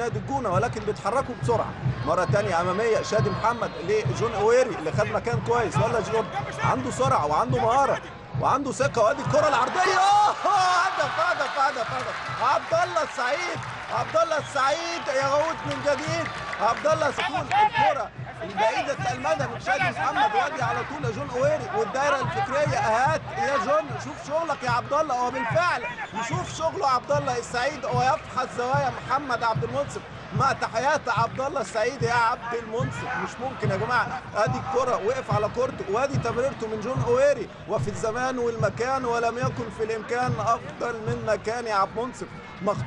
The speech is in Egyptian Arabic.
نادي الجونه ولكن بيتحركوا بسرعه مره ثانيه اماميه شادي محمد لجون اويري اللي خد مكان كويس ولا جون عنده سرعه وعنده مهاره وعنده ثقه وادي الكره العرضيه أوه! هدف هدف هدف هدف عبد الله السعيد عبد الله السعيد يعود من جديد عبد الله سكون الكره البعيدة المدى من شادي محمد وادي على طول يا جون اويري والدايره الفكريه اهات يا جون شوف شغلك يا عبد الله هو بالفعل نشوف شغله عبد الله السعيد ويفحص زوايا محمد عبد المنصف مع تحيات عبد الله السعيد يا عبد المنصف مش ممكن يا جماعه ادي الكره وقف على كورته وادي تمريرته من جون اويري وفي الزمان والمكان ولم يكن في الامكان افضل من مكان يا عبد المنصف